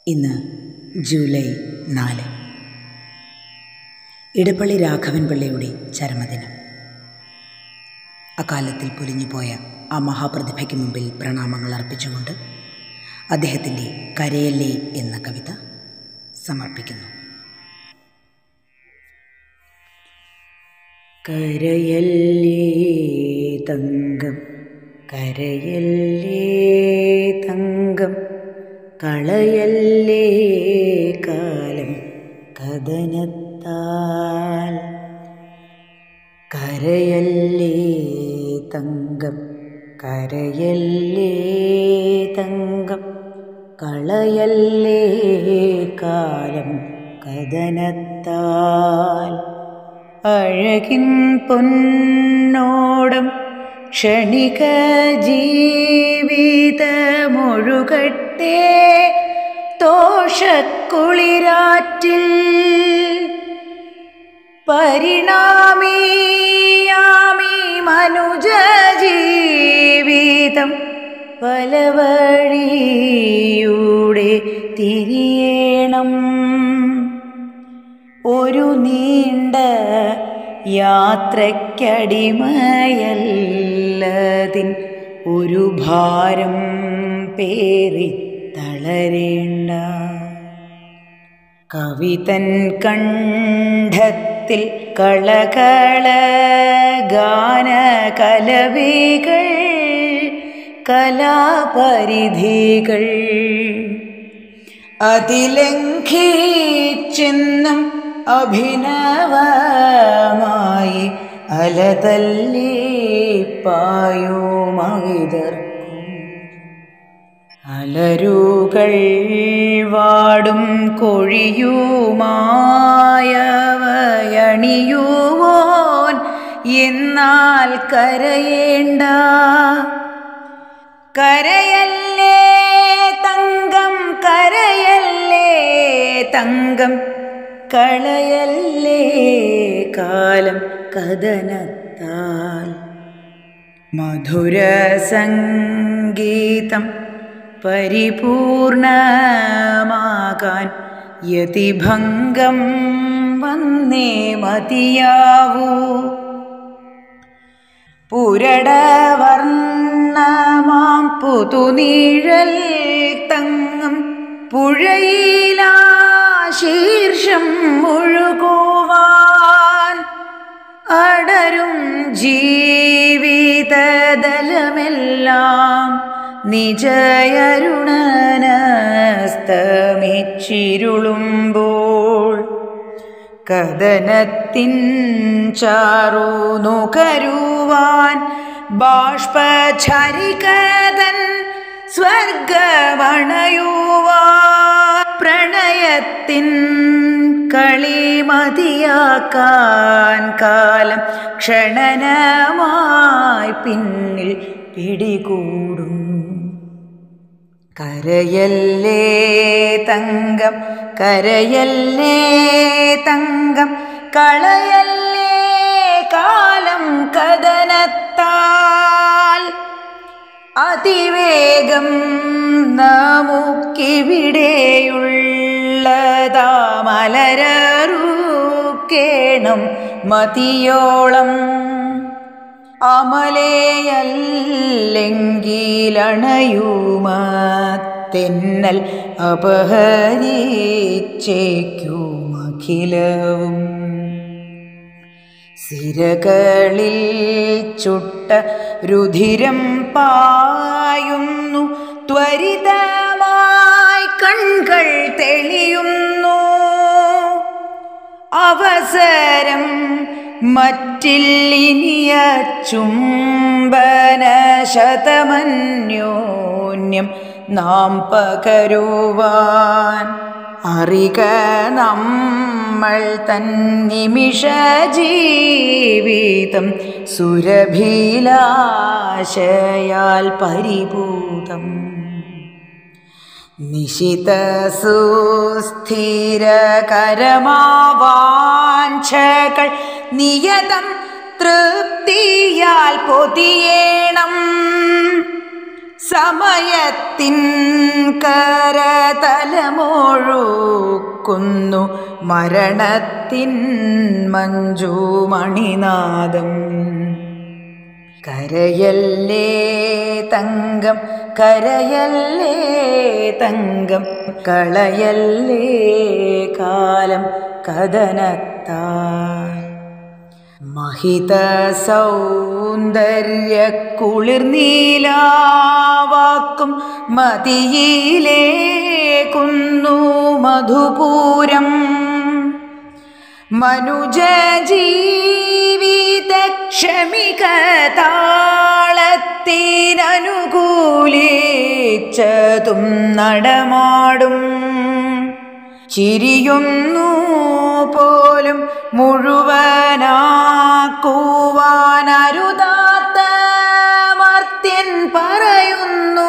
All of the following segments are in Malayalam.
ഇന്ന് ജൂലൈ നാല് ഇടപ്പള്ളി രാഘവൻ പിള്ളയുടെ ചരമദിനം അക്കാലത്തിൽ പൊലിഞ്ഞുപോയ ആ മഹാപ്രതിഭയ്ക്ക് മുമ്പിൽ പ്രണാമങ്ങൾ അർപ്പിച്ചുകൊണ്ട് അദ്ദേഹത്തിൻ്റെ കരയല്ലേ എന്ന കവിത സമർപ്പിക്കുന്നു കരയല്ലേ തങ്കം കരയല്ലേ തങ്കം കളയല്ലേ കാലം കഥനത്താൽ കരയല്ലേ തങ്കം കരയല്ലേ തങ്കം കളയല്ലേ കാലം കഥനത്താൽ അഴകിൻ പൊന്നോടം ക്ഷണിക ജീവിതമൊഴുകട്ടെ തോഷക്കുളിരാറ്റിൽ പരിണാമിയാമി മനുജ ജീവിതം പല വഴിയൂടെ തിരിയണം ഒരു നീണ്ട യാത്രയ്ക്കടിമയല്ലതിൻ ഒരു ഭാരം പേറി തളരേണ്ട കവിതൻ കണ്ഠത്തിൽ കളകള ഗാന കലവികൾ കലാപരിധികൾ അതിലംഘിച്ചെന്നും അഭിനവമായി അലതല്ലി പായുമകിതർക്കും അലരുകൾ വാടും കൊഴിയുമായവയണിയുവോൻ എന്നാൽ കരയേണ്ട കരയല്ലേ തങ്കം കരയല്ലേ തങ്കം കളയല്ലേ കാലം കഥനത്താൽ മധുര സംഗീതം പരിപൂർണമാകാൻ യതിഭംഗം വന്നേ മതിയാവൂ പുരടവർണ്ണമാം പുതുനീഴൽ തങ്ങം പുഴയിലാ ശീർഷം മുഴുകുവാൻ അടരും ജീവിതദലമെല്ലാം നിജയരുണനസ്തമിച്ചിരുളുമ്പോൾ കഥനത്തിൻ ചാറു നുകരുവാൻ ബാഷ്പചരികതൻ സ്വർഗമണയുവാൻ പ്രണയത്തിൻ കളിമതിയാക്കാൻ കാലം ക്ഷണനമായി പിന്നിൽ പിടികൂടും കരയല്ലേ തങ്കം കരയല്ലേ തങ്കം കളയല്ലേ കാലം കഥനത്താൽ അതിവേഗം നമുക്കിവിടെയുള്ളതാമലരൂക്കേണം മതിയോളം അമലയല്ലെങ്കിലണയുമത്തെന്നൽ അപഹരിച്ചേക്കുമഖിലവും സിരകളിൽ ചുട്ട രുധിരം പായുന്നു ത്വരിതമായി കൺകൾ തെളിയുന്നു അവസരം മറ്റില്ലിനിയ ചുംബന ശതമന്യോന്യം നാം പകരുവാൻ അറിക നമ്മൾ തൻ നിമിഷ ജീവിതം സുരഭിലാശയാൽ പരിഭൂതം നിശിത സുസ്ഥിരകരമാവാഞ്ചകൾ നിയതം തൃപ്തിയാൽ പൊതിയേണം സമയത്തിൻ കരതലമൊഴുക്കുന്നു മരണത്തിൻ മഞ്ജുമണിനാദം കരയല്ലേ തങ്കം കരയല്ലേ തങ്കം കളയല്ലേ കാലം കഥനത്താൽ മഹിത സൗന്ദര്യ കുളിർനീലാവാക്കും മതിയിലേ കുന്നു മധുപൂരം മനുജ ജീവിത ക്ഷമിക താളത്തിനനുകൂലിച്ചതും നടമാടും ചിരിയുന്നു പോലും മുഴുവനാക്കുവാനരുതാത്ത മർത്യൻ പറയുന്നു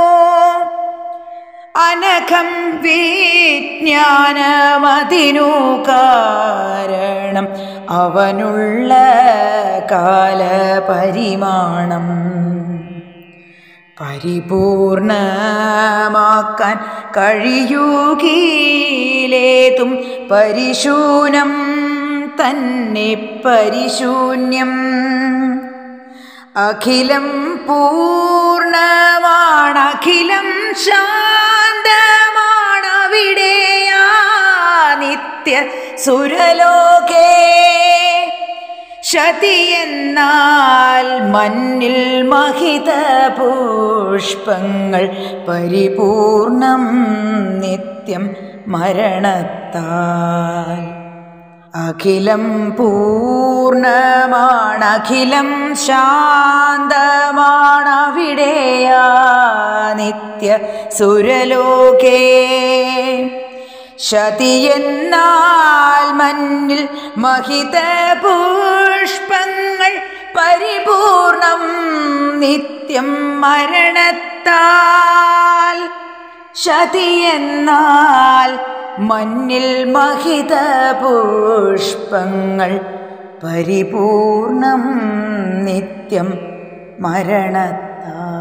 അനഘം വിജ്ഞാനമതിനു കാരണം അവനുള്ള കാലപരിമാണം പരിപൂർണമാക്കാൻ കഴിയുകയിലേതും പരിശൂനം തന്നെ പരിശൂന്യം അഖിലം പൂർണ്ണമാണ് അഖിലം ശാന്തമാണവിടെയാ നിത്യ സുരലോകേ ശതി എന്നാൽ മഞ്ഞിൽ മഹിത പുഷ്പങ്ങൾ പരിപൂർണം നിത്യം മരണത്താൽ അഖിലം പൂർണ്ണമാണഖിലം ശാന്തമാണവിടെയാ നിത്യ സുരലോകേ ശതിയെന്നാൽ മഞ്ഞിൽ മഹിത പുഷ്പങ്ങൾ പരിപൂർണം നിത്യം മരണത്താൽ ശതിയെന്നാൽ മഞ്ഞിൽ മഹിത പുഷ്പങ്ങൾ പരിപൂർണം നിത്യം മരണത്താൽ